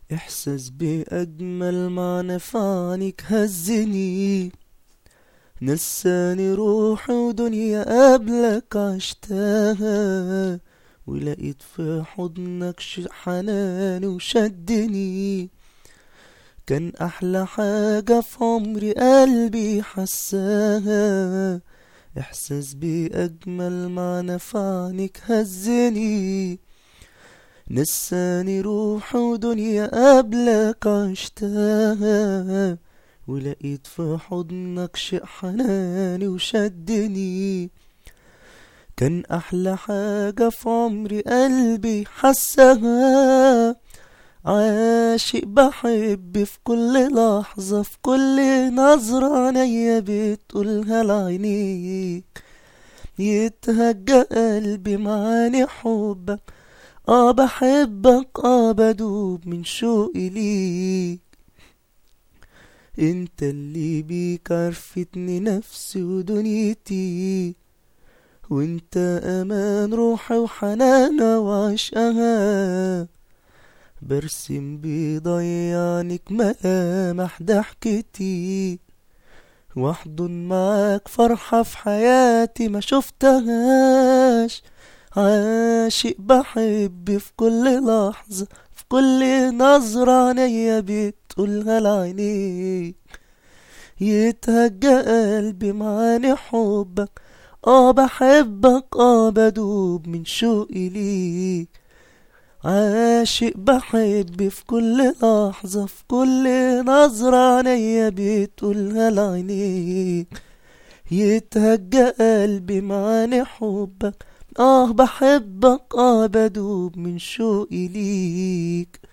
إحساس بأجمل معنى في عنك هزني نساني روحي ودنيا قبلك عشتها ولقيت في حضنك ش- حنان وشدني كان أحلى حاجة في عمري قلبي حساها إحساس بأجمل معنى في عنك هزني نساني روح ودنيا قبلك عشتها ولقيت في حضنك شيء حناني وشدني كان أحلى حاجة في عمري قلبي حسها عاشق بحب في كل لحظة في كل نظرة عينيا بتقولها لعينيك يتهجى قلبي معاني حبك اه بحبك اه بدوب من شوقي ليك انت اللي بيك عرفتني نفسي ودنيتي وانت امان روحي وحنانة وعشقها برسم بيضيعنك ملامح ضحكتي واحضن معاك فرحة في حياتي ما شفتهاش عاشق بحب في كل لحظة في كل نظرة عينيا بتقولها لعينيك يتهجى قلبي معاني حبك اه بحبك اه بدوب من شوقي ليك عاشق بحب في كل لحظة في كل نظرة عينيا بتقولها لعينيك يتهجى قلبي معاني حبك اه بحبك اه بدوب من شوقي ليك